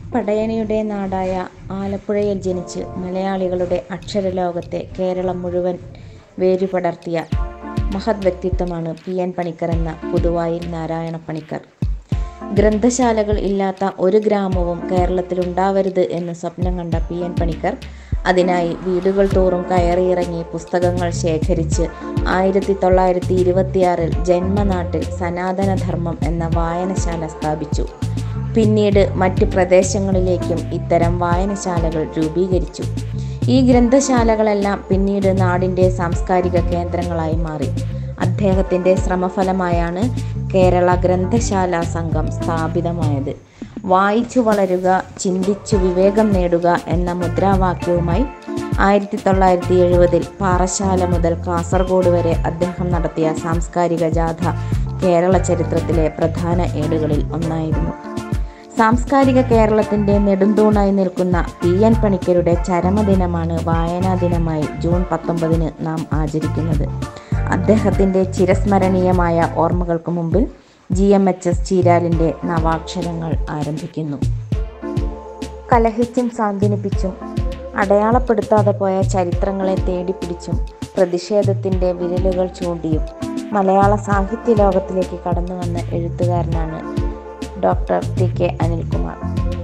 പടയണിയുടെ നാടായ ആലപ്പുഴയിൽ ജനിച്ച് മലയാളികളുടെ അക്ഷരലോകത്തെ കേരളം മുഴുവൻ വേരുപടർത്തിയ മഹത് വ്യക്തിത്വമാണ് പി എൻ പണിക്കർ എന്ന പുതുവായിൽ നാരായണ പണിക്കർ ഗ്രന്ഥശാലകൾ ഇല്ലാത്ത ഒരു ഗ്രാമവും കേരളത്തിലുണ്ടാവരുത് എന്ന് സ്വപ്നം കണ്ട പി എൻ പണിക്കർ അതിനായി വീടുകൾ തോറും കയറിയിറങ്ങി പുസ്തകങ്ങൾ ശേഖരിച്ച് ആയിരത്തി തൊള്ളായിരത്തി ഇരുപത്തിയാറിൽ ജന്മനാട്ടിൽ സനാതനധർമ്മം എന്ന വായനശാല സ്ഥാപിച്ചു പിന്നീട് മറ്റ് പ്രദേശങ്ങളിലേക്കും ഇത്തരം വായനശാലകൾ രൂപീകരിച്ചു ഈ ഗ്രന്ഥശാലകളെല്ലാം പിന്നീട് നാടിൻ്റെ സാംസ്കാരിക കേന്ദ്രങ്ങളായി മാറി അദ്ദേഹത്തിൻ്റെ ശ്രമഫലമായാണ് കേരള ഗ്രന്ഥശാല സംഘം സ്ഥാപിതമായത് വായിച്ചു വളരുക ചിന്തിച്ചു വിവേകം നേടുക എന്ന മുദ്രാവാക്യവുമായി ആയിരത്തി തൊള്ളായിരത്തി എഴുപതിൽ പാറശാല മുതൽ കാസർഗോഡ് വരെ അദ്ദേഹം നടത്തിയ സാംസ്കാരിക ജാഥ കേരള ചരിത്രത്തിലെ പ്രധാന ഏടുകളിൽ ഒന്നായിരുന്നു സാംസ്കാരിക കേരളത്തിൻ്റെ നെടുന്തൂണായി നിൽക്കുന്ന പി എൻ പണിക്കരുടെ ചരമദിനമാണ് വായനാ ദിനമായി ജൂൺ പത്തൊമ്പതിന് നാം ആചരിക്കുന്നത് അദ്ദേഹത്തിൻ്റെ ചിരസ്മരണീയമായ ഓർമ്മകൾക്ക് മുമ്പിൽ ജി എം എച്ച് എസ് ചീരാലിൻ്റെ നവാക്ഷരങ്ങൾ ആരംഭിക്കുന്നു കലഹിച്ചും സാന്ത്വനിപ്പിച്ചും അടയാളപ്പെടുത്താതെ പോയ ചരിത്രങ്ങളെ തേടിപ്പിടിച്ചും പ്രതിഷേധത്തിൻ്റെ വിരലുകൾ ചൂണ്ടിയും മലയാള സാഹിത്യ ലോകത്തിലേക്ക് കടന്നു വന്ന എഴുത്തുകാരനാണ് doctor T K Anilkumar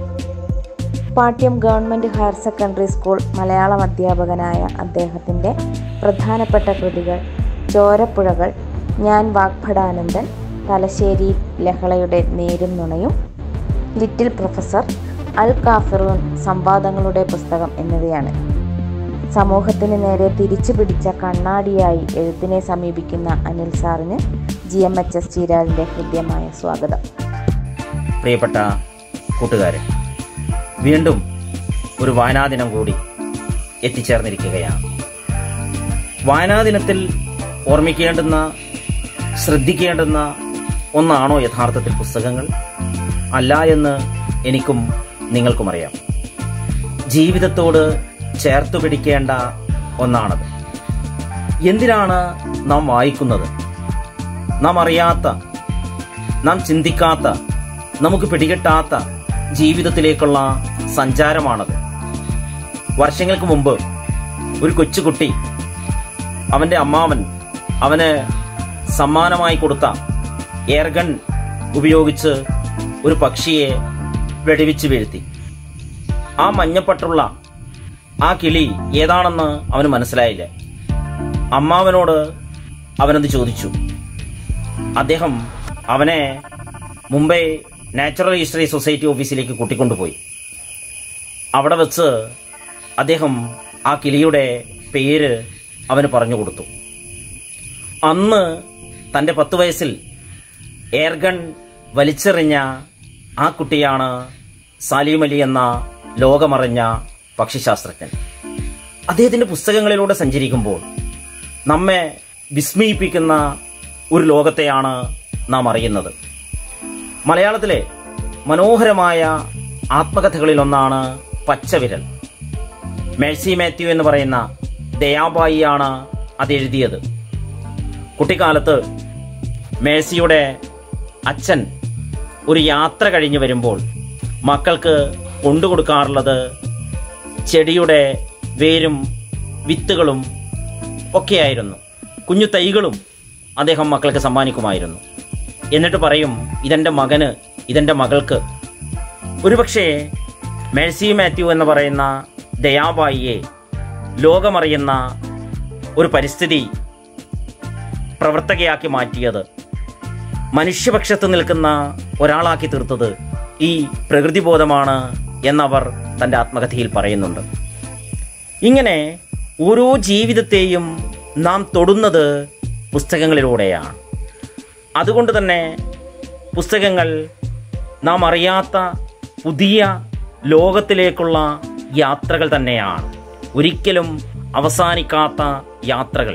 Pattiam government higher secondary school Malayalam അധ്യാപകനായ അദ്ദേഹത്തിൻ്റെ പ്രധാനപ്പെട്ട കൃതികൾ ചോരപ്പുഴകൾ ഞാൻ വാഗ്ഭടാനന്ദൻ തലശ്ശേരി ലഹളയുടെ നേരും നുണയും ലിറ്റിൽ പ്രൊഫസർ അൽ കാഫിറൂൻ സംവാദങ്ങളുടെ പുസ്തകം എന്നിവയാണ് സമൂഹത്തിന് നേരെ തിരിച്ചു പിടിച്ച കണ്ണാടിയായി എഴുത്തിനെ സമീപിക്കുന്ന അനിൽ സാറിന് ജി എം എച്ച് എസ് ചീരാലിൻ്റെ ഹൃദ്യമായ സ്വാഗതം പ്രിയപ്പെട്ട കൂട്ടുകാരെ വീണ്ടും ഒരു വായനാദിനം കൂടി എത്തിച്ചേർന്നിരിക്കുകയാണ് വായനാദിനത്തിൽ ഓർമ്മിക്കേണ്ടുന്ന ശ്രദ്ധിക്കേണ്ടുന്ന ഒന്നാണോ യഥാർത്ഥത്തിൽ പുസ്തകങ്ങൾ അല്ല എന്ന് എനിക്കും നിങ്ങൾക്കും അറിയാം ജീവിതത്തോട് ചേർത്തു പിടിക്കേണ്ട ഒന്നാണത് എന്തിനാണ് നാം വായിക്കുന്നത് നാം അറിയാത്ത നാം ചിന്തിക്കാത്ത നമുക്ക് പിടികിട്ടാത്ത ജീവിതത്തിലേക്കുള്ള സഞ്ചാരമാണത് വർഷങ്ങൾക്ക് മുമ്പ് ഒരു കൊച്ചുകുട്ടി അവന്റെ അമ്മാവൻ അവന് സമ്മാനമായി കൊടുത്ത എയർഗൺ ഉപയോഗിച്ച് ഒരു പക്ഷിയെ വെടിവെച്ച് വീഴ്ത്തി ആ മഞ്ഞപ്പട്ടുള്ള ആ കിളി ഏതാണെന്ന് അവന് മനസ്സിലായില്ല അമ്മാവനോട് അവനത് ചോദിച്ചു അദ്ദേഹം അവനെ മുംബൈ നാച്ചുറൽ ഹിസ്റ്ററി സൊസൈറ്റി ഓഫീസിലേക്ക് കൂട്ടിക്കൊണ്ടുപോയി അവിടെ വെച്ച് അദ്ദേഹം ആ കിളിയുടെ പേര് അവന് പറഞ്ഞു കൊടുത്തു അന്ന് തൻ്റെ പത്ത് വയസ്സിൽ എയർഗൺ വലിച്ചെറിഞ്ഞ ആ കുട്ടിയാണ് സാലിം അലി എന്ന ലോകമറിഞ്ഞ പക്ഷിശാസ്ത്രജ്ഞൻ അദ്ദേഹത്തിൻ്റെ പുസ്തകങ്ങളിലൂടെ സഞ്ചരിക്കുമ്പോൾ നമ്മെ വിസ്മയിപ്പിക്കുന്ന ഒരു ലോകത്തെയാണ് നാം അറിയുന്നത് മലയാളത്തിലെ മനോഹരമായ ആത്മകഥകളിലൊന്നാണ് പച്ചവിരൽ മേഴ്സി മാത്യു എന്ന് പറയുന്ന ദയാബായിയാണ് അത് എഴുതിയത് കുട്ടിക്കാലത്ത് മേഴ്സിയുടെ അച്ഛൻ ഒരു യാത്ര കഴിഞ്ഞു വരുമ്പോൾ മക്കൾക്ക് കൊണ്ടുകൊടുക്കാറുള്ളത് ചെടിയുടെ വേരും വിത്തുകളും ഒക്കെയായിരുന്നു കുഞ്ഞു തൈകളും അദ്ദേഹം മക്കൾക്ക് സമ്മാനിക്കുമായിരുന്നു എന്നിട്ട് പറയും ഇതെൻ്റെ മകന് ഇതെൻ്റെ മകൾക്ക് ഒരുപക്ഷെ മേഴ്സി മാത്യു എന്ന് പറയുന്ന ദയാബായിയെ ലോകമറിയുന്ന ഒരു പരിസ്ഥിതി പ്രവർത്തകയാക്കി മാറ്റിയത് മനുഷ്യപക്ഷത്ത് നിൽക്കുന്ന ഒരാളാക്കി തീർത്തത് ഈ പ്രകൃതിബോധമാണ് എന്നവർ തൻ്റെ ആത്മകഥയിൽ പറയുന്നുണ്ട് ഇങ്ങനെ ഓരോ ജീവിതത്തെയും നാം തൊടുന്നത് പുസ്തകങ്ങളിലൂടെയാണ് അതുകൊണ്ട് തന്നെ പുസ്തകങ്ങൾ നാം അറിയാത്ത പുതിയ ലോകത്തിലേക്കുള്ള യാത്രകൾ തന്നെയാണ് ഒരിക്കലും അവസാനിക്കാത്ത യാത്രകൾ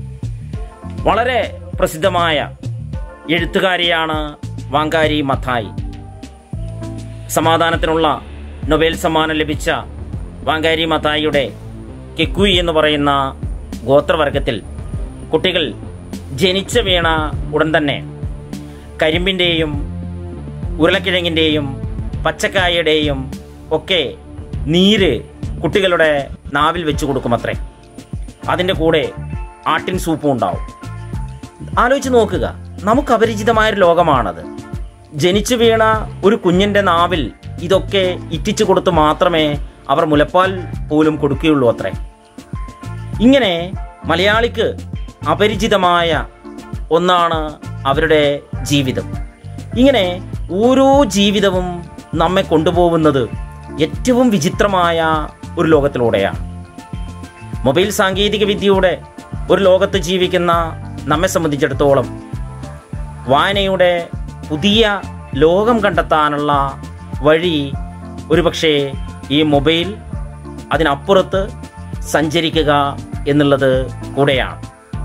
വളരെ പ്രസിദ്ധമായ എഴുത്തുകാരിയാണ് വാങ്കാരി മഥായി സമാധാനത്തിനുള്ള നൊബേൽ സമ്മാനം ലഭിച്ച വാങ്കാരി മത്തായിയുടെ കെക്കുയി എന്ന് പറയുന്ന ഗോത്രവർഗത്തിൽ കുട്ടികൾ ജനിച്ച വീണ ഉടൻ തന്നെ കരിമ്പിൻ്റെയും ഉരുളക്കിഴങ്ങിൻ്റെയും പച്ചക്കായയുടെയും ഒക്കെ നീര് കുട്ടികളുടെ നാവിൽ വെച്ച് കൊടുക്കുമത്രേ അതിൻ്റെ കൂടെ ആട്ടിൻ സൂപ്പും ഉണ്ടാവും ആലോചിച്ച് നോക്കുക നമുക്ക് അപരിചിതമായൊരു ലോകമാണത് ജനിച്ചു വീണ ഒരു കുഞ്ഞിൻ്റെ നാവിൽ ഇതൊക്കെ ഇറ്റിച്ചു കൊടുത്ത് മാത്രമേ അവർ മുലപ്പാൽ പോലും കൊടുക്കുകയുള്ളൂ അത്രേ ഇങ്ങനെ മലയാളിക്ക് അപരിചിതമായ ഒന്നാണ് അവരുടെ ജീവിതം ഇങ്ങനെ ഓരോ ജീവിതവും നമ്മെ കൊണ്ടുപോകുന്നത് ഏറ്റവും വിചിത്രമായ ഒരു ലോകത്തിലൂടെയാണ് മൊബൈൽ സാങ്കേതിക വിദ്യയുടെ ഒരു ലോകത്ത് ജീവിക്കുന്ന നമ്മെ സംബന്ധിച്ചിടത്തോളം വായനയുടെ പുതിയ ലോകം കണ്ടെത്താനുള്ള വഴി ഒരുപക്ഷെ ഈ മൊബൈൽ അതിനപ്പുറത്ത് സഞ്ചരിക്കുക എന്നുള്ളത് കൂടെയാണ്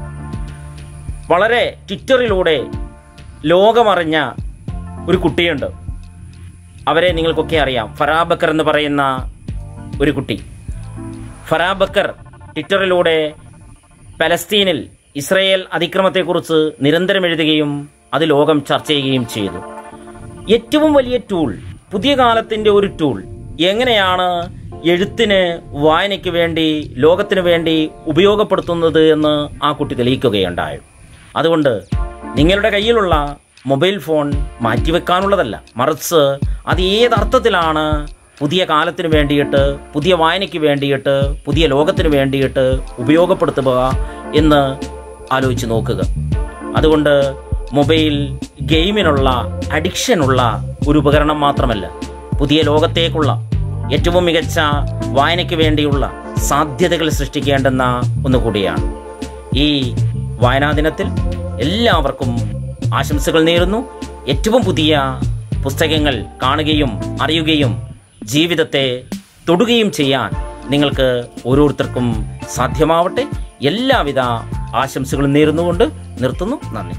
വളരെ ട്വിറ്ററിലൂടെ ലോകമറിഞ്ഞ ഒരു കുട്ടിയുണ്ട് അവരെ നിങ്ങൾക്കൊക്കെ അറിയാം ഫറാ ബക്കർ എന്ന് പറയുന്ന ഒരു കുട്ടി ഫറാ ബക്കർ ട്വിറ്ററിലൂടെ പലസ്തീനിൽ ഇസ്രയേൽ അതിക്രമത്തെക്കുറിച്ച് നിരന്തരം എഴുതുകയും അത് ലോകം ചർച്ച ചെയ്യുകയും ചെയ്തു ഏറ്റവും വലിയ ടൂൾ പുതിയ കാലത്തിൻ്റെ ഒരു ടൂൾ എങ്ങനെയാണ് എഴുത്തിന് വായനയ്ക്ക് വേണ്ടി ലോകത്തിന് വേണ്ടി ഉപയോഗപ്പെടുത്തുന്നത് എന്ന് ആ കുട്ടി തെളിയിക്കുകയുണ്ടായി അതുകൊണ്ട് നിങ്ങളുടെ കയ്യിലുള്ള മൊബൈൽ ഫോൺ മാറ്റിവെക്കാനുള്ളതല്ല മറിച്ച് അത് ഏതർത്ഥത്തിലാണ് പുതിയ കാലത്തിന് വേണ്ടിയിട്ട് പുതിയ വായനയ്ക്ക് വേണ്ടിയിട്ട് പുതിയ ലോകത്തിന് വേണ്ടിയിട്ട് ഉപയോഗപ്പെടുത്തുക എന്ന് ആലോചിച്ച് നോക്കുക അതുകൊണ്ട് മൊബൈൽ ഗെയിമിനുള്ള അഡിക്ഷനുള്ള ഒരു ഉപകരണം മാത്രമല്ല പുതിയ ലോകത്തേക്കുള്ള ഏറ്റവും മികച്ച വായനയ്ക്ക് വേണ്ടിയുള്ള സാധ്യതകൾ സൃഷ്ടിക്കേണ്ടുന്ന ഒന്നുകൂടിയാണ് ഈ വായനാ ദിനത്തിൽ എല്ലാവർക്കും ആശംസകൾ നേരുന്നു ഏറ്റവും പുതിയ പുസ്തകങ്ങൾ കാണുകയും അറിയുകയും ജീവിതത്തെ തൊടുകയും ചെയ്യാൻ നിങ്ങൾക്ക് ഓരോരുത്തർക്കും സാധ്യമാവട്ടെ എല്ലാവിധ ആശംസകളും നേരുന്നുകൊണ്ട് നിർത്തുന്നു നന്ദി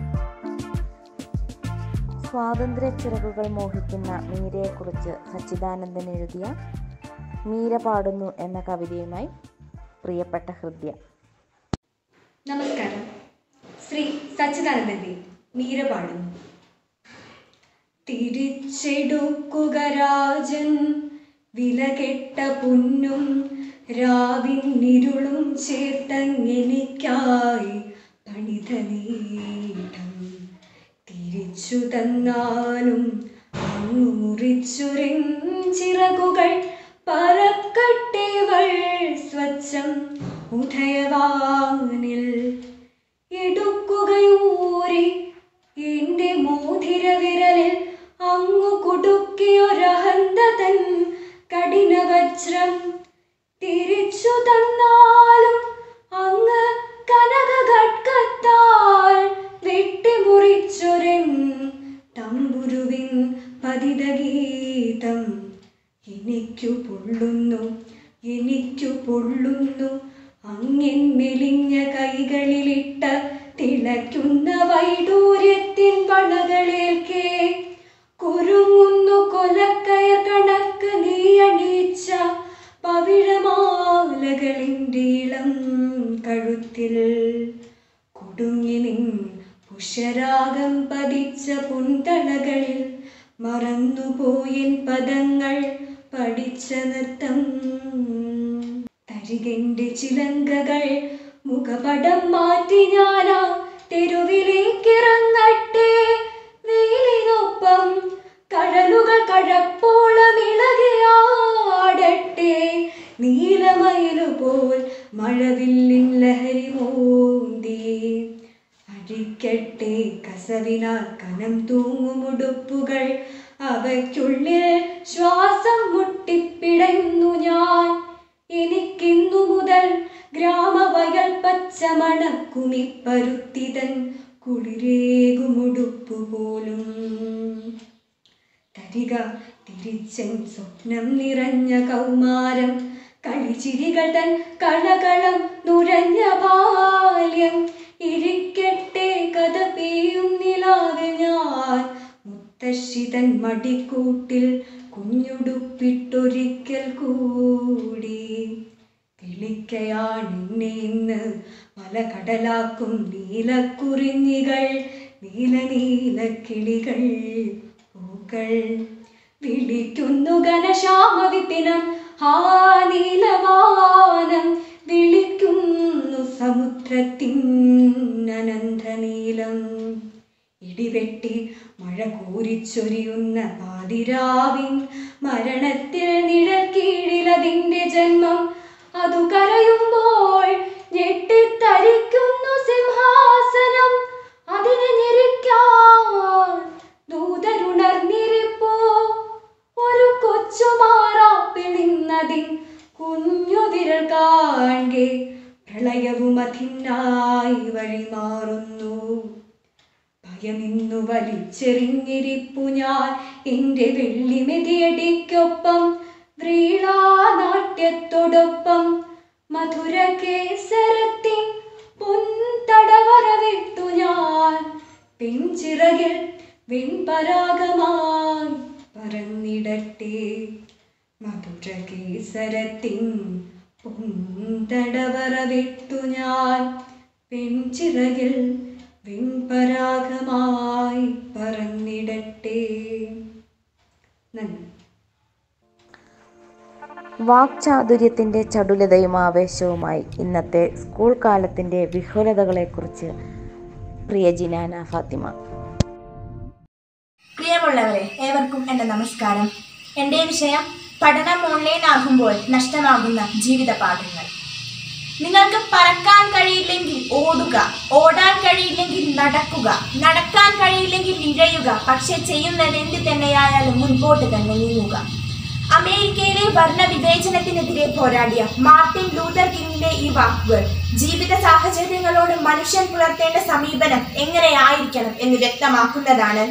സ്വാതന്ത്ര്യ ചിറകുകൾ മോഹിക്കുന്ന മീരയെക്കുറിച്ച് സച്ചിദാനന്ദൻ എഴുതിയ മീര പാടുന്നു എന്ന കവിതയുമായി പ്രിയപ്പെട്ട ഹൃദയ നമസ്കാരം ശ്രീ സച്ചിദാനന്ദന്റെ മീര പാടുന്നു തിരിച്ചെടുക്കുക രാജൻ വിലകെട്ട പൊന്നും രാവിന്നിരുളും ചേർത്തങ്ങെനിക്കായി പണിത നീട്ടം തിരിച്ചു തന്നാലും അങ്ങു മുറിച്ചുറിഞ്ചിറകുകൾ പറക്കട്ടേവൾ സ്വച്ഛം ഉദയവാനിൽ എടുക്കുകയൂരി എന്റെ മോതിര വിരലിൽ അങ്ങു കുടുക്കിയൊരഹന്തതൻ കഠിനവജ്രം തിരിച്ചു തന്നാലും അങ്ങ് കനകഘട്കത്താൽ വെട്ടിമുറിച്ചൊരൻ തമ്പുരുവിൻ പതിതഗീതം എനിക്കു പൊള്ളുന്നു എനിക്കു പൊള്ളുന്നു അങ്ങൻ മെലിഞ്ഞ കൈകളിലിട്ട തിളയ്ക്കുന്ന വൈഡൂര്യത്തിൻ വളകളേൽക്കേ കുരുങ്ങുന്നു കൊലക്കയർ കണക്ക് നീ അണിയിച്ച പവിഴമാലകളിൻ്റെ ഇളം കഴുത്തിൽ കുടുങ്ങി നിൻ പുഷരാഗം പതിച്ച പുന്തളകളിൽ മറന്നുപോയൻ പദങ്ങൾ പഠിച്ച നൃത്തം തരികന്റെ ചിലങ്കകൾ മുഖപടം മാറ്റി ഞാനാ തെരുവിലേക്കിറങ്ങട്ടെ വെയിലിനൊപ്പം കടലുകൾ കഴപ്പോളം ഇളകിയാടട്ടെ നീലമയിലുപോൽ മഴവില്ലിൻ ലഹരി മോന്തി അഴിക്കട്ടെ കസവിനാൽ കനം തൂങ്ങുമുടുപ്പുകൾ അവയ്ക്കുള്ളിൽ ശ്വാസം മുട്ടിപ്പിടയുന്നു ഞാൻ എനിക്കിന്നു മുതൽ ഗ്രാമവയൽ പച്ച മണക്കുമിപ്പരുത്തിതൻ കുളിരേകുമുടുപ്പു പോലും തരിക തിരിച്ചൻ സ്വപ്നം നിറഞ്ഞ കൗമാരം കളിച്ചിരികൾ തൻ കളകളം നുരഞ്ഞ ബാല്യം ഇരിക്കട്ടെ കഥ പെയ്യും നിലാവിൽ ഞാൻ മുത്തശ്ശിതൻ മടിക്കൂട്ടിൽ കുഞ്ഞുടുപ്പിട്ടൊരിക്കൽ കൂടി വിളിക്കയാണെന്നെ ഇന്ന് പല കടലാക്കും നീലക്കുറിഞ്ഞികൾ നീല നീല കിളികൾ പൂക്കൾ വിളിക്കുന്നു ഘനശ്യാമവിപിനം ഹാ നീലവാനം വിളിക്കുന്നു സമുദ്രത്തിൻ അനന്തനീലം ഇടിവെട്ടി മഴ കൂരിച്ചൊരിയുന്ന പാതിരാവിൻ മരണത്തിൽ നിഴൽ കീഴിലതിൻ്റെ ജന്മം അതു കരയുമ്പോൾ ഞെട്ടിത്തരിക്കുന്നു സിംഹാസനം അതിനെ ഞെരിക്കാൻ ദൂതരുണർന്നിരിപ്പോ ഒരു കൊച്ചുമാറാപ്പിൽ നിന്നതിൻ കുഞ്ഞുവിരൽ കാണെ പ്രളയവും അതിനായി വഴിമാറുന്നു ഭയമിന്നു വലിച്ചെറിഞ്ഞിരിപ്പു ഞാൻ എൻ്റെ വെള്ളിമെതിയടിക്കൊപ്പം വ്രീളാനാട്യത്തോടൊപ്പം മധുര കേസരത്തിൻ പൊൻതടവറ വിട്ടു ഞാൻ പിഞ്ചിറകിൽ വെൺപരാഗമായി പറന്നിടട്ടെ മധുര കേസരത്തിൻ പൊന്തടവറ വിട്ടു ഞാൻ പെൺചിറകിൽ വെൺപരാഗമായി പറന്നിടട്ടെ നന്ദി വാക്ചാതുര്യത്തിൻ്റെ ചടുലതയും ആവേശവുമായി ഇന്നത്തെ സ്കൂൾ കാലത്തിൻ്റെ വിഹുലതകളെക്കുറിച്ച് പ്രിയ ജിനാന ഫാത്തിമ പ്രിയമുള്ളവരെ ഏവർക്കും എൻ്റെ നമസ്കാരം എൻ്റെ വിഷയം പഠനം ഓൺലൈൻ ആകുമ്പോൾ നഷ്ടമാകുന്ന ജീവിത പാഠങ്ങൾ നിങ്ങൾക്ക് പറക്കാൻ കഴിയില്ലെങ്കിൽ ഓടുക ഓടാൻ കഴിയില്ലെങ്കിൽ നടക്കുക നടക്കാൻ കഴിയില്ലെങ്കിൽ ഇഴയുക പക്ഷെ ചെയ്യുന്നത് എന്ത് തന്നെയായാലും മുൻപോട്ട് തന്നെ നീങ്ങുക അമേരിക്കയിലെ വർണ്ണ വിവേചനത്തിനെതിരെ പോരാടിയ മാർട്ടിൻ ലൂതർ കിങ്ങിന്റെ ഈ വാക്കുകൾ ജീവിത സാഹചര്യങ്ങളോട് മനുഷ്യൻ പുലർത്തേണ്ട സമീപനം എങ്ങനെയായിരിക്കണം എന്ന് വ്യക്തമാക്കുന്നതാണ്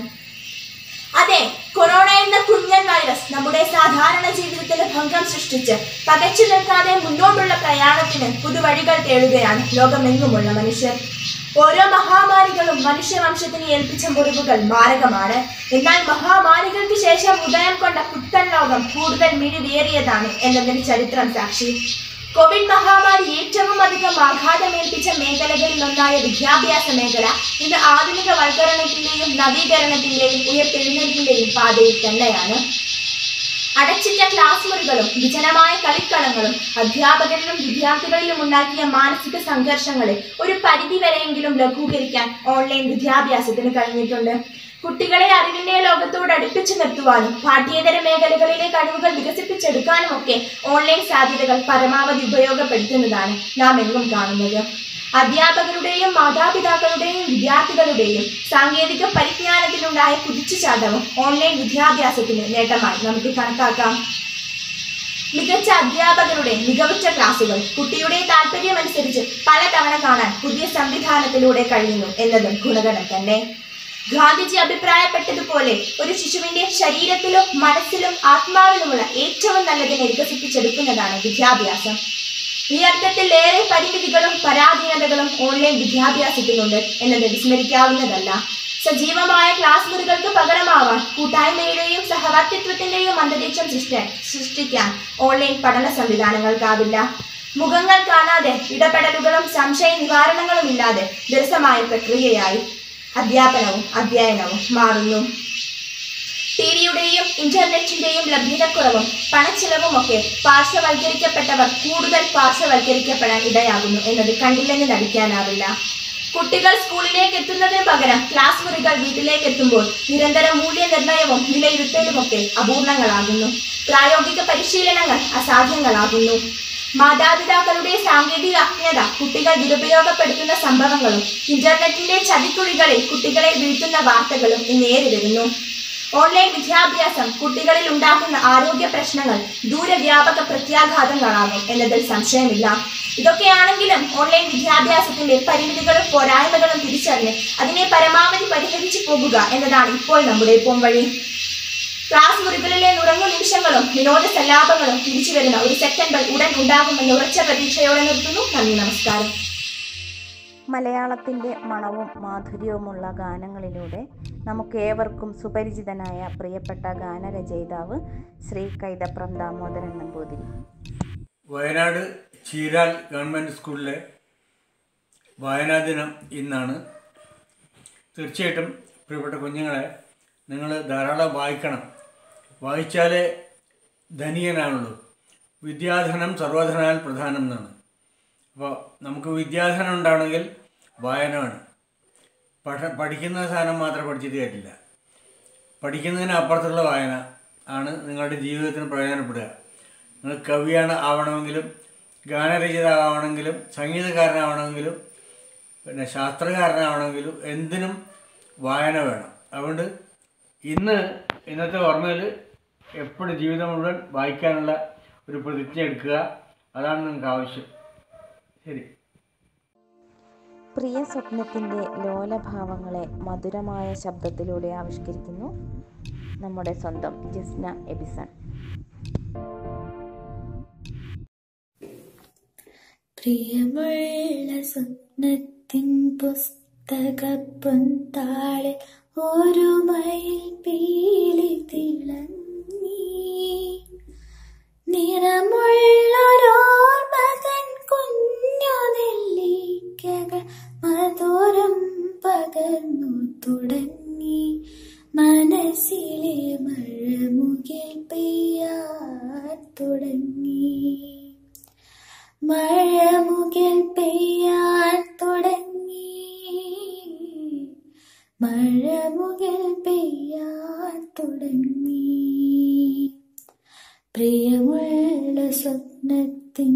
അതെ കൊറോണ എന്ന കുഞ്ഞൻ വൈറസ് നമ്മുടെ സാധാരണ ജീവിതത്തിൽ ഭംഗം സൃഷ്ടിച്ച് പകച്ചു നിൽക്കാതെ മുന്നോട്ടുള്ള പ്രയാണത്തിന് പുതുവഴികൾ തേടുകയാണ് ലോകമെങ്ങുമുള്ള മനുഷ്യർ ഓരോ മഹാമാരികളും മനുഷ്യവംശത്തിന് ഏൽപ്പിച്ച മുറിവുകൾ മാരകമാണ് എന്നാൽ മഹാമാരികൾക്ക് ശേഷം ഉദയം കൊണ്ട പുത്തൻ ലോകം കൂടുതൽ മിഴിവേറിയതാണ് എന്നതിന് ചരിത്രം സാക്ഷി കോവിഡ് മഹാമാരി ഏറ്റവും അധികം ആഘാതമേൽപ്പിച്ച മേഖലകളിൽ ഒന്നായ വിദ്യാഭ്യാസ മേഖല ഇന്ന് ആധുനികവൽക്കരണത്തിന്റെയും നവീകരണത്തിന്റെയും ഉയർത്തെഴുന്നേൽപ്പിന്റെയും പാതയിൽ തന്നെയാണ് അടച്ചിട്ട ക്ലാസ് മുറികളും വിജനമായ കളിക്കളങ്ങളും അധ്യാപകരിലും വിദ്യാർത്ഥികളിലും ഉണ്ടാക്കിയ മാനസിക സംഘർഷങ്ങളെ ഒരു പരിധിവരെയെങ്കിലും ലഘൂകരിക്കാൻ ഓൺലൈൻ വിദ്യാഭ്യാസത്തിന് കഴിഞ്ഞിട്ടുണ്ട് കുട്ടികളെ അറിവിന്റെ ലോകത്തോട് അടുപ്പിച്ചു നിർത്തുവാനും പാഠ്യേതര മേഖലകളിലെ കഴിവുകൾ വികസിപ്പിച്ചെടുക്കാനും ഒക്കെ ഓൺലൈൻ സാധ്യതകൾ പരമാവധി ഉപയോഗപ്പെടുത്തുന്നതാണ് നാം എങ്ങും കാണുന്നത് അധ്യാപകരുടെയും മാതാപിതാക്കളുടെയും വിദ്യാർത്ഥികളുടെയും സാങ്കേതിക പരിജ്ഞാനത്തിലുണ്ടായ കുതിച്ചുചാട്ടവും ഓൺലൈൻ വിദ്യാഭ്യാസത്തിന് നേട്ടമായി നമുക്ക് കണക്കാക്കാം മികച്ച അധ്യാപകരുടെ മികവുറ്റ ക്ലാസുകൾ കുട്ടിയുടെ താല്പര്യമനുസരിച്ച് പലതവണ കാണാൻ പുതിയ സംവിധാനത്തിലൂടെ കഴിയുന്നു എന്നതും ഗുണകരം തന്നെ ഗാന്ധിജി അഭിപ്രായപ്പെട്ടതുപോലെ ഒരു ശിശുവിന്റെ ശരീരത്തിലും മനസ്സിലും ആത്മാവിലുമുള്ള ഏറ്റവും നല്ലതിനെ വികസിപ്പിച്ചെടുക്കുന്നതാണ് വിദ്യാഭ്യാസം ഈ അർത്ഥത്തിൽ ഏറെ പരിമിതികളും പരാധീനതകളും ഓൺലൈൻ വിദ്യാഭ്യാസത്തിനുണ്ട് എന്നത് വിസ്മരിക്കാവുന്നതല്ല സജീവമായ ക്ലാസ് മുറികൾക്ക് പകരമാവാൻ കൂട്ടായ്മയുടെയും സഹവർത്തിത്വത്തിന്റെയും അന്തരീക്ഷം സൃഷ്ടി സൃഷ്ടിക്കാൻ ഓൺലൈൻ പഠന സംവിധാനങ്ങൾക്കാവില്ല മുഖങ്ങൾ കാണാതെ ഇടപെടലുകളും സംശയ നിവാരണങ്ങളും ഇല്ലാതെ ദൃഢമായ പ്രക്രിയയായി അധ്യാപനവും അധ്യയനവും മാറുന്നു ടി വിയുടെയും ഇന്റർനെറ്റിന്റെയും ലഭ്യതക്കുറവും പണച്ചിലവും ഒക്കെ പാർശ്വവൽക്കരിക്കപ്പെട്ടവർ കൂടുതൽ പാർശ്വവൽക്കരിക്കപ്പെടാൻ ഇടയാകുന്നു എന്നത് കണ്ടില്ലെന്ന് നടിക്കാനാവില്ല കുട്ടികൾ സ്കൂളിലേക്ക് എത്തുന്നതിന് പകരം ക്ലാസ് മുറികൾ വീട്ടിലേക്ക് എത്തുമ്പോൾ നിരന്തര മൂല്യനിർണ്ണയവും വിലയിരുത്തലുമൊക്കെ അപൂർണങ്ങളാകുന്നു പ്രായോഗിക പരിശീലനങ്ങൾ അസാധ്യങ്ങളാകുന്നു മാതാപിതാക്കളുടെ സാങ്കേതിക അജ്ഞത കുട്ടികൾ ദുരുപയോഗപ്പെടുത്തുന്ന സംഭവങ്ങളും ഇന്റർനെറ്റിന്റെ ചതിക്കുഴികളിൽ കുട്ടികളെ വീഴ്ത്തുന്ന വാർത്തകളും ഇന്നേറി വരുന്നു ഓൺലൈൻ വിദ്യാഭ്യാസം കുട്ടികളിൽ ഉണ്ടാക്കുന്ന ആരോഗ്യ പ്രശ്നങ്ങൾ ദൂരവ്യാപക പ്രത്യാഘാതങ്ങളാകും എന്നതിൽ സംശയമില്ല ഇതൊക്കെയാണെങ്കിലും ഓൺലൈൻ വിദ്യാഭ്യാസത്തിന്റെ പരിമിതികളും പോരായ്മകളും തിരിച്ചറിഞ്ഞ് അതിനെ പരമാവധി പരിഹരിച്ചു പോകുക എന്നതാണ് ഇപ്പോൾ നമ്മുടെ പോംവഴി ക്ലാസ് മുറികളിലെ നുറങ്ങു നിമിഷങ്ങളും വിനോദ സല്ലാപങ്ങളും തിരിച്ചു വരുന്ന ഒരു സെക്കൻഡ് ഉടൻ ഉണ്ടാകുമെന്ന് ഉറച്ച പ്രതീക്ഷയോടെ നിർത്തുന്നു നന്ദി നമസ്കാരം മലയാളത്തിൻ്റെ മണവും മാധുര്യവുമുള്ള ഗാനങ്ങളിലൂടെ നമുക്കേവർക്കും സുപരിചിതനായ പ്രിയപ്പെട്ട ഗാനരചയിതാവ് ശ്രീ കൈതപ്രം ദാമോദരൻ നമ്പൂതിരി വയനാട് ചീരാൽ ഗവൺമെൻറ് സ്കൂളിലെ വായനാ ദിനം ഇന്നാണ് തീർച്ചയായിട്ടും പ്രിയപ്പെട്ട കുഞ്ഞുങ്ങളെ നിങ്ങൾ ധാരാളം വായിക്കണം വായിച്ചാലേ ധനികനാണുള്ളൂ വിദ്യാധനം സർവധനാൽ പ്രധാനം എന്നാണ് അപ്പോൾ നമുക്ക് വിദ്യാധനം ഉണ്ടാവണമെങ്കിൽ വായന വേണം പഠ പഠിക്കുന്ന സാധനം മാത്രം പഠിച്ചിട്ട് കാര്യമില്ല പഠിക്കുന്നതിന് അപ്പുറത്തുള്ള വായന ആണ് നിങ്ങളുടെ ജീവിതത്തിന് പ്രയോജനപ്പെടുക നിങ്ങൾ കവിയാണ് ആവണമെങ്കിലും ഗാനരചയിതാവണമെങ്കിലും സംഗീതകാരനാവണമെങ്കിലും പിന്നെ ശാസ്ത്രകാരനാവണമെങ്കിലും എന്തിനും വായന വേണം അതുകൊണ്ട് ഇന്ന് ഇന്നത്തെ ഓർമ്മയിൽ എപ്പോഴും ജീവിതം മുഴുവൻ വായിക്കാനുള്ള ഒരു പ്രതിജ്ഞ എടുക്കുക അതാണ് നിങ്ങൾക്ക് ആവശ്യം ശരി പ്രിയ സ്വപ്നത്തിൻ്റെ ലോലഭാവങ്ങളെ മധുരമായ ശബ്ദത്തിലൂടെ ആവിഷ്കരിക്കുന്നു നമ്മുടെ സ്വന്തം ജസ്ന എബിസൺ പ്രിയമുള്ള സ്വപ്നത്തിൻ പുസ്തക പൊന്താളിൽ ഒരു മയിൽ പീലി തിളങ്ങി നിറമുള്ളൊരോർമകൻ കുഞ്ഞു നെല്ലിക്കകൾ മധുരം പകർന്നു തുടങ്ങി മനസ്സിലെ മഴമുകിൽ പെയ്യാൻ തുടങ്ങി മഴമുകിൽ പെയ്യാൻ തുടങ്ങി മഴമുകിൽ പെയ്യാൻ തുടങ്ങി പ്രിയമുള്ള സ്വപ്നത്തിൻ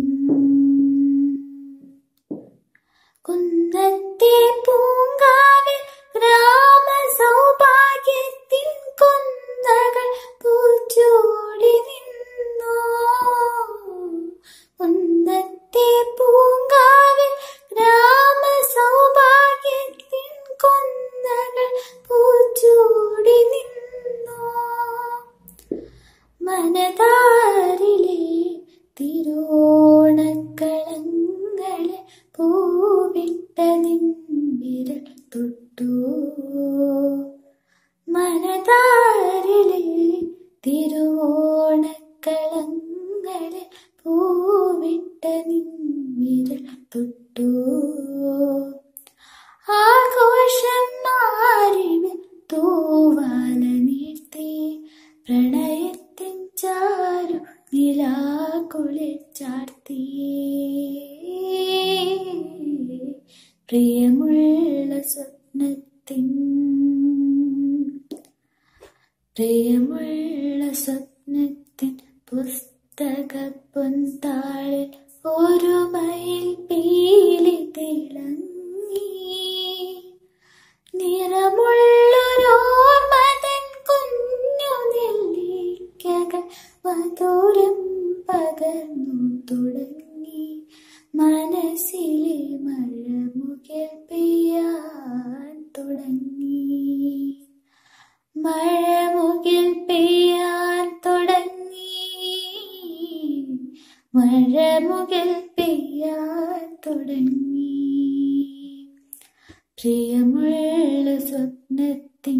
കുന്നത്തെ പൂങ്കാവിൽ ഗ്രാമ സൗഭാഗ്യത്തിൻ കൊന്നകൾ പൂച്ചോടി നിന്നോ കുന്നത്തെ പൂങ്കാവിൽ ഗ്രാമ സൗഭാഗ്യത്തിൻ കൊന്നകൾ പൂച്ചോടി നിന്നോ മനതാരിലെ തിരോണക്കളങ്ങളെ പൂവിട്ട നിൻവിരൽ തൊട്ടു മനതാരിലെ തിരുവോണക്കളങ്ങളെ പൂവിട്ട നിൻവിരൽ തൊട്ടു ആഘോഷം മാറിവിൽ തൂവാല നീർത്തി പ്രണയത്തിൻ ചാരു നിലാകുളിൽ ചാർത്തി പ്രിയമുള്ള സ്വപ്നത്തിൻ പ്രിയമുള്ള സ്വപ്നത്തിൻ പുസ്തക പൊന്താളിൽ ഒരു മയിൽ പീലി തിളങ്ങി നിറമുള്ളൊരോർമതൻ കുഞ്ഞു നെല്ലിക്കകൾ മധുരം പകർന്നു തുടങ്ങി മനസ്സിലെ മഴമുകിൽ പെയ്യാൻ തുടങ്ങി മഴമുകിൽ പെയ്യാൻ തുടങ്ങി മഴമുകിൽ പെയ്യാൻ തുടങ്ങി പ്രിയമുള്ള സ്വപ്നത്തിൻ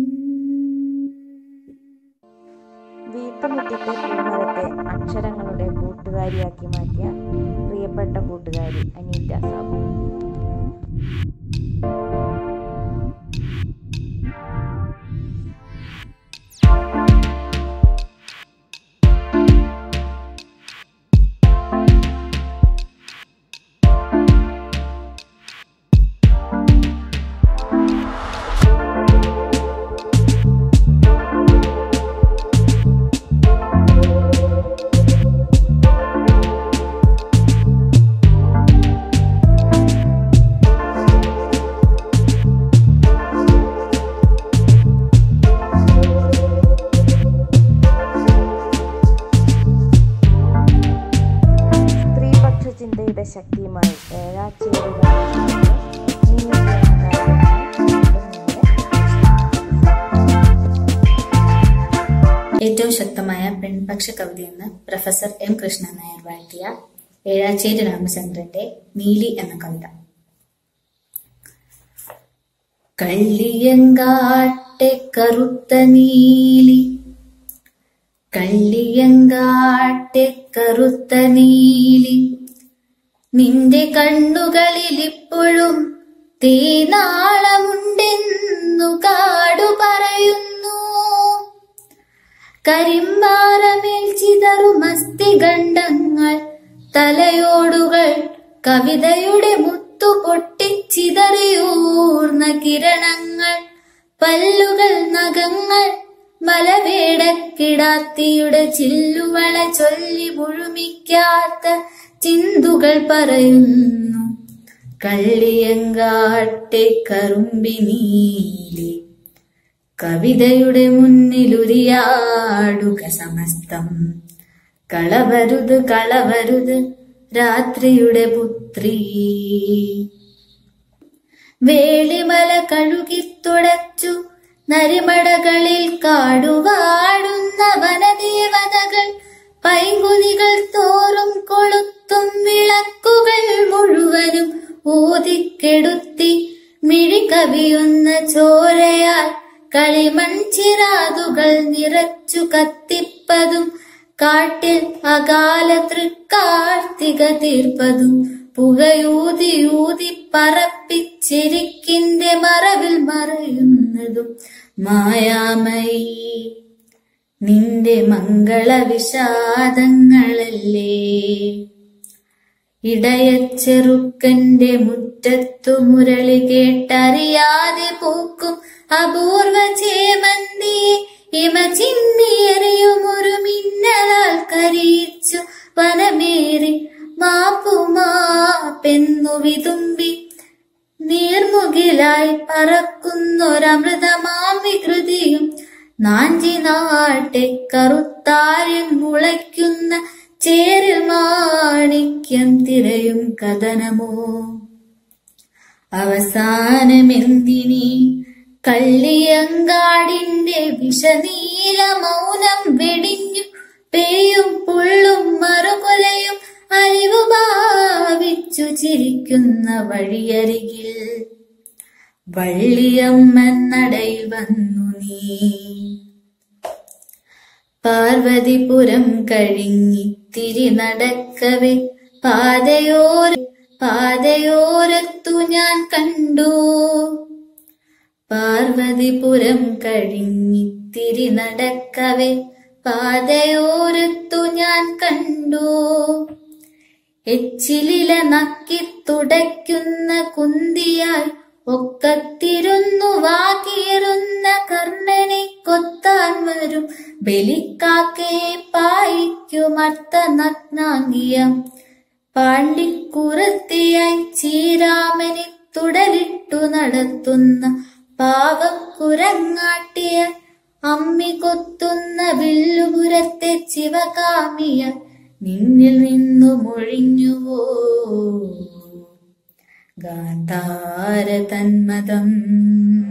വീട്ടുമുറ്റത്തെ പൂമരത്തെ അക്ഷരങ്ങളുടെ കൂട്ടുകാരിയാക്കി മാറ്റിയ പ്രിയപ്പെട്ട കൂട്ടുകാരി അനീറ്റ സാബു സ്ത്രീപക്ഷ ചിന്തയുടെ ശക്തിയുമായി ഏഴാച്ചേരി ഏറ്റവും ശക്തമായ പെൺപക്ഷ കവിതയെന്ന് പ്രൊഫസർ എം കൃഷ്ണൻ നായർ വാഴ്ത്തിയ ഏഴാച്ചേരി രാമചന്ദ്രന്റെ നീലി എന്ന കവിത കള്ളിയങ്കാട്ടെ കറുത്ത നീലി കള്ളിയങ്കാട്ടെ കറുത്ത നീലി നിന്റെ കണ്ണുകളിൽ ഇപ്പോഴും തേനാളമുണ്ടെന്നു കാടു പറയുന്നു കരിമ്പാറമേൽ ചിതറും അസ്ഥിഖണ്ഡങ്ങൾ തലയോടുകൾ കവിതയുടെ മുത്തു പൊട്ടിച്ചിതറിയൂർന്ന കിരണങ്ങൾ പല്ലുകൾ നഖങ്ങൾ മലവേടക്കിടാത്തിയുടെ ചില്ലുവള ചൊല്ലി മുഴുമിക്കാത്ത ചിന്തുകൾ പറയുന്നു കള്ളിയങ്കാട്ടെ കറുമ്പിനീലി കവിതയുടെ മുന്നിലുരിയാടുക സമസ്തം കളവരുത് കളവരുത് രാത്രിയുടെ പുത്രീ വേളിമല കഴുകിത്തുടച്ചു നരിമടകളിൽ കാടുവാടുന്ന വനദേവതകൾ പൈങ്കുനികൾ തോറും കൊളുത്തും വിളക്കുകൾ മുഴുവനും ഊതിക്കെടുത്തി മിഴി കവിയുന്ന ചോരയാൽ കളിമൺ ചിറാതുകൾ നിറച്ചു കത്തിപ്പതും കാട്ടിൽ അകാല തൃക്കാർത്തിക തീർപ്പതും പുകയൂതി ഊതി പറപ്പിച്ചിരിക്കിന്റെ മറവിൽ മറയുന്നതും മായാമയി നിന്റെ മംഗള വിഷാദങ്ങളല്ലേ ഇടയച്ചെറുക്കന്റെ മുറ്റത്തു മുരളി കേട്ടറിയാതെ പൂക്കും അപൂർവ ചേമന്തിയെ ഇമ ചിമ്മിയെറിയുമൊരു മിന്നലാൽ കരീച്ചു വനമേറി മാപ്പുമാപ്പെന്നു വിതുമ്പി നീർമുകിലായി പറക്കുന്നൊരമൃതമാം വികൃതിയും നാഞ്ചി നാട്ടെ കറുത്താരിൽ മുളയ്ക്കുന്ന ചേരിൽ മാണിക്യം തിരയും കഥനമോ അവസാനമെന്തിനി കള്ളിയങ്കാടിന്റെ വിഷനീല മൗനം വെടിഞ്ഞു പേയും പുള്ളും മറുകൊലയും അലിവു ഭാവിച്ചു ചിരിക്കുന്ന വഴിയരികിൽ വള്ളിയമ്മെന്നടയിൽ വന്നു നീ പാർവതിപുരം കഴിഞ്ഞിത്തിരി നടക്കവേ പാതയോര പാതയോരത്തു ഞാൻ കണ്ടു പാർവതിപുരം കഴിഞ്ഞിത്തിരി നടക്കവേ പാതയോരത്തു ഞാൻ കണ്ടു എച്ചിലില നക്കി തുടയ്ക്കുന്ന കുന്തിയായി ഒക്കത്തിരുന്നു വാകീറുന്ന കർണനെ കൊത്താൻ വരും ബലിക്കാക്കയെ പായിക്കുമർത്ത നഗ്നാംഗിയം പാണ്ടിക്കുറത്തിയായി ചീരാമനെ തുടലിട്ടു നടത്തുന്ന പാവക്കുരങ്ങാട്ടിയ അമ്മി കൊത്തുന്ന വില്ലുപുരത്തെ ശിവകാമിയ നിന്നിൽ നിന്നു മൊഴിഞ്ഞുവോ ഗാന്ധാര തന്മതം